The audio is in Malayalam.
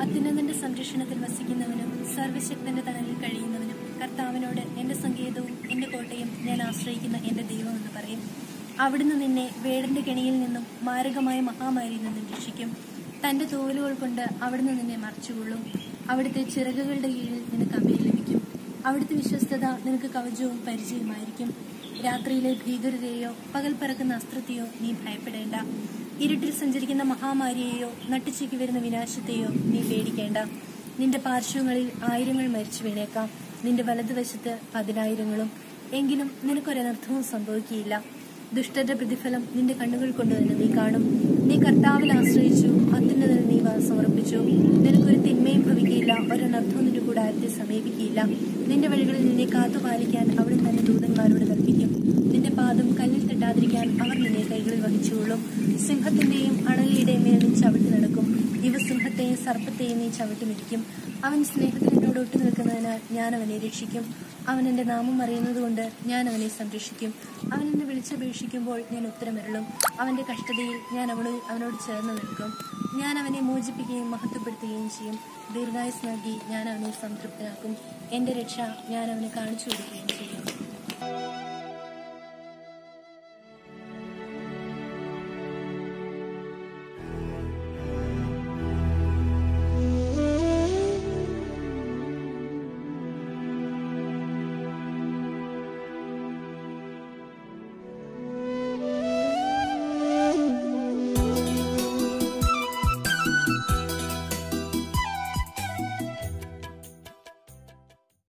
അത്യുന്നതന്റെ സംരക്ഷണത്തിൽ വസിക്കുന്നവനും സർവശക്തന്റെ തണലിൽ കഴിയുന്നവനും കർത്താവിനോട് എന്റെ സങ്കേതവും എന്റെ കോട്ടയും ഞാൻ ആശ്രയിക്കുന്ന എന്റെ ദൈവം എന്ന് പറയും അവിടുന്ന് നിന്നെ വേടന്റെ കെണിയിൽ നിന്നും മാരകമായ മഹാമാരിയിൽ നിന്നും രക്ഷിക്കും തന്റെ തോലുകൾ കൊണ്ട് അവിടുന്ന് നിന്നെ മറച്ചുകൊള്ളും അവിടുത്തെ ചിറകുകളുടെ കീഴിൽ നിനക്ക് അഭയം ലഭിക്കും അവിടുത്തെ വിശ്വസ്തത നിനക്ക് കവചവും പരിചയമായിരിക്കും രാത്രിയിലെ ഭീകരതയെയോ പകൽ പറക്കുന്ന അസ്ത്രത്തെയോ നീ ഭയപ്പെടേണ്ട ഇരുട്ടിൽ സഞ്ചരിക്കുന്ന മഹാമാരിയെയോ നട്ടുച്ചയ്ക്ക് വരുന്ന വിനാശത്തെയോ നീ പേടിക്കേണ്ട നിന്റെ പാർശ്വങ്ങളിൽ ആയിരങ്ങൾ മരിച്ചു വീണേക്കാം നിന്റെ വലതുവശത്ത് പതിനായിരങ്ങളും എങ്കിലും നിനക്കൊരനർത്ഥവും സംഭവിക്കുകയില്ല ദുഷ്ടന്റെ പ്രതിഫലം നിന്റെ കണ്ണുകൾ കൊണ്ട് തന്നെ നീ കാണും നീ കർത്താവിൽ ആശ്രയിച്ചു അത്യുന്നതിൽ നീ സമർപ്പിച്ചു നിനക്കൊരു തിന്മയും ഭവിക്കുകയില്ല ഒരനർത്ഥവും നിന്റെ കൂടാരത്തെ സമീപിക്കുകയില്ല നിന്റെ വഴികളിൽ നിന്നെ കാത്തുപാലിക്കാൻ അവിടെ തന്നെ ദൂതന്മാരോട് കൽപ്പിക്കും നിന്റെ പാദം കല്ലിൽ തട്ടാതിരിക്കാൻ അവർ നിന്നെ കൈകളിൽ വഹിച്ചുകൊള്ളും സിംഹത്തിന്റെയും അണലിയുടെയും മേൽ നീ ചവിട്ടി നടക്കും ഇവ സിംഹത്തെയും സർപ്പത്തെയും നീ ചവിട്ടി മിതിക്കും അവൻ സ്നേഹത്തിൽ എന്നോട് ഒട്ടു നിൽക്കുന്നതിനാൽ ഞാൻ അവനെ രക്ഷിക്കും അവൻ എന്റെ നാമം അറിയുന്നതുകൊണ്ട് ഞാൻ അവനെ സംരക്ഷിക്കും അവൻ എന്നെ വിളിച്ചപേക്ഷിക്കുമ്പോൾ ഞാൻ ഉത്തരമരുളും അവന്റെ കഷ്ടതയിൽ ഞാൻ അവളോട് അവനോട് ചേർന്ന് നിൽക്കും ഞാൻ അവനെ മോചിപ്പിക്കുകയും മഹത്വപ്പെടുത്തുകയും ചെയ്യും ദീർഘായുസ് നൽകി ഞാൻ അവനെ സംതൃപ്തനാക്കും എന്റെ രക്ഷ ഞാൻ അവന് കാണിച്ചു കൊടുക്കുകയും ചെയ്യും